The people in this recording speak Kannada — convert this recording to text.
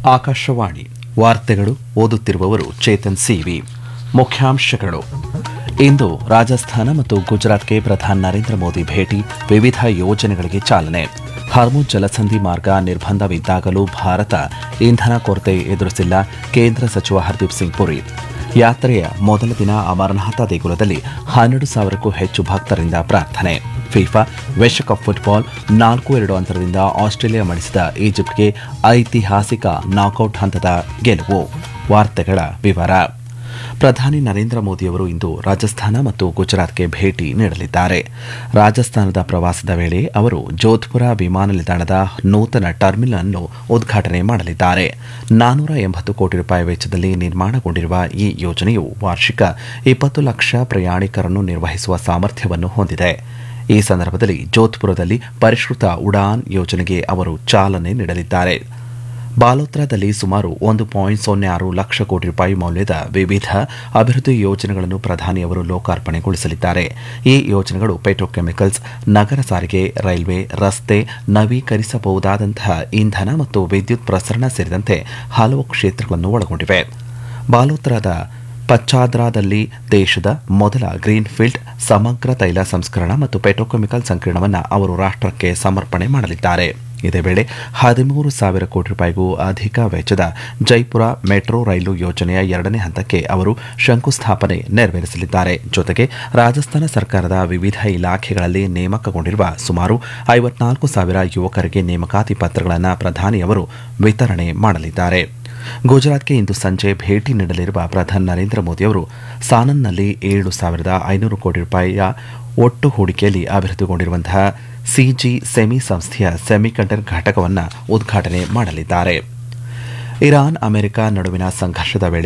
ಆಕಾಶವಾಣಿ ವಾರ್ತೆಗಳು ಓದುತ್ತಿರುವವರು ಚೇತನ್ ಸಿವಿ ಮುಖ್ಯಾಂಶಗಳು ಇಂದು ರಾಜಸ್ಥಾನ ಮತ್ತು ಗುಜರಾತ್ಗೆ ಪ್ರಧಾನಿ ನರೇಂದ್ರ ಮೋದಿ ಭೇಟಿ ವಿವಿಧ ಯೋಜನೆಗಳಿಗೆ ಚಾಲನೆ ಹರ್ಮುಜ್ ಜಲಸಂಧಿ ಮಾರ್ಗ ನಿರ್ಬಂಧವಿದ್ದಾಗಲೂ ಭಾರತ ಇಂಧನ ಕೊರತೆ ಎದುರಿಸಿಲ್ಲ ಕೇಂದ್ರ ಸಚಿವ ಹರ್ದೀಪ್ ಸಿಂಗ್ ಪುರಿ ಯಾತ್ರೆಯ ಮೊದಲ ದಿನ ಅಮರನಾಥ ದೇಗುಲದಲ್ಲಿ ಹನ್ನೆರಡು ಸಾವಿರಕ್ಕೂ ಹೆಚ್ಚು ಭಕ್ತರಿಂದ ಪ್ರಾರ್ಥನೆ ಫಿಫಾ ವಿಶ್ವಕಪ್ ಫುಟ್ಬಾಲ್ ನಾಲ್ಕು ಎರಡು ಅಂತರದಿಂದ ಆಸ್ಟ್ರೇಲಿಯಾ ಮಣಿಸಿದ ಈಜಿಪ್ಟ್ಗೆ ಐತಿಹಾಸಿಕ ನಾಕೌಟ್ ಹಂತದ ಗೆಲುವು ವಾರ್ತೆಗಳ ವಿವರ ಪ್ರಧಾನಿ ನರೇಂದ್ರ ಮೋದಿಯವರು ಇಂದು ರಾಜಸ್ಥಾನ ಮತ್ತು ಗುಜರಾತ್ಗೆ ಭೇಟಿ ನೀಡಲಿದ್ದಾರೆ ರಾಜಸ್ಥಾನದ ಪ್ರವಾಸದ ವೇಳೆ ಅವರು ಜೋಧ್ಪುರ ವಿಮಾನ ನಿಲ್ದಾಣದ ನೂತನ ಟರ್ಮಿನಲ್ ಅನ್ನು ಉದ್ಘಾಟನೆ ಮಾಡಲಿದ್ದಾರೆ ನಾನೂರ ಎಂಬತ್ತು ಕೋಟಿ ರೂಪಾಯಿ ವೆಚ್ಚದಲ್ಲಿ ನಿರ್ಮಾಣಗೊಂಡಿರುವ ಈ ಯೋಜನೆಯು ವಾರ್ಷಿಕ ಇಪ್ಪತ್ತು ಲಕ್ಷ ಪ್ರಯಾಣಿಕರನ್ನು ನಿರ್ವಹಿಸುವ ಸಾಮರ್ಥ್ಯವನ್ನು ಹೊಂದಿದೆ ಈ ಸಂದರ್ಭದಲ್ಲಿ ಜೋಧ್ಪುರದಲ್ಲಿ ಪರಿಷ್ಕೃತ ಉಡಾನ್ ಯೋಜನೆಗೆ ಅವರು ಚಾಲನೆ ನೀಡಲಿದ್ದಾರೆ ಬಾಲೋತ್ರಾದಲ್ಲಿ ಸುಮಾರು ಒಂದು ಪಾಯಿಂಟ್ ಸೊನ್ನೆ ಆರು ಲಕ್ಷ ಕೋಟಿ ರೂಪಾಯಿ ಮೌಲ್ಯದ ವಿವಿಧ ಅಭಿವೃದ್ಧಿ ಯೋಜನೆಗಳನ್ನು ಪ್ರಧಾನಿಯವರು ಲೋಕಾರ್ಪಣೆಗೊಳಿಸಲಿದ್ದಾರೆ ಈ ಯೋಜನೆಗಳು ಪೆಟ್ರೋಕೆಮಿಕಲ್ಸ್ ನಗರ ಸಾರಿಗೆ ರೈಲ್ವೆ ರಸ್ತೆ ನವೀಕರಿಸಬಹುದಾದಂತಹ ಇಂಧನ ಮತ್ತು ವಿದ್ಯುತ್ ಪ್ರಸರಣ ಸೇರಿದಂತೆ ಹಲವು ಕ್ಷೇತ್ರಗಳನ್ನು ಒಳಗೊಂಡಿವೆ ಬಾಲೋತ್ರಾದ ಪಚ್ಚಾದ್ರಾದಲ್ಲಿ ದೇಶದ ಮೊದಲ ಗ್ರೀನ್ಫೀಲ್ಡ್ ಸಮಗ್ರ ತೈಲ ಸಂಸ್ಕರಣ ಮತ್ತು ಪೆಟ್ರೋಕೆಮಿಕಲ್ ಸಂಕೀರ್ಣವನ್ನು ಅವರು ರಾಷ್ಟಕ್ಕೆ ಸಮರ್ಪಣೆ ಮಾಡಲಿದ್ದಾರೆ ಇದೇ ವೇಳೆ ಹದಿಮೂರು ಸಾವಿರ ಕೋಟಿ ರೂಪಾಯಿಗೂ ಅಧಿಕ ವೆಚ್ಚದ ಜೈಪುರ ಮೆಟ್ರೋ ರೈಲು ಯೋಜನೆಯ ಎರಡನೇ ಹಂತಕ್ಕೆ ಅವರು ಶಂಕುಸ್ಥಾಪನೆ ನೆರವೇರಿಸಲಿದ್ದಾರೆ ಜೊತೆಗೆ ರಾಜಸ್ಥಾನ ಸರ್ಕಾರದ ವಿವಿಧ ಇಲಾಖೆಗಳಲ್ಲಿ ನೇಮಕಗೊಂಡಿರುವ ಸುಮಾರು ಐವತ್ನಾಲ್ಕು ಸಾವಿರ ಯುವಕರಿಗೆ ನೇಮಕಾತಿ ಪತ್ರಗಳನ್ನು ಪ್ರಧಾನಿಯವರು ವಿತರಣೆ ಮಾಡಲಿದ್ದಾರೆ ಗುಜರಾತ್ಗೆ ಇಂದು ಸಂಜೆ ಭೇಟಿ ನೀಡಲಿರುವ ಪ್ರಧಾನಿ ನರೇಂದ್ರ ಮೋದಿಯವರು ಸಾನನ್ನಲ್ಲಿ ಏಳು ಸಾವಿರದ ಐನೂರು ಕೋಟಿ ರೂಪಾಯಿಯ ಒಟ್ಟು ಹೂಡಿಕೆಯಲ್ಲಿ ಅಭಿವೃದ್ಧಿಗೊಂಡಿರುವಂತಹ ಸಿಜಿ ಸೆಮಿ ಸಂಸ್ಥೆಯ ಸೆಮಿಕಂಡಕ್ಟರ್ ಘಟಕವನ್ನು ಉದ್ಘಾಟನೆ ಮಾಡಲಿದ್ದಾರೆ ಇರಾನ್ ಅಮೆರಿಕ ನಡುವಿನ ಸಂಘರ್ಷದ ವೇಳೆ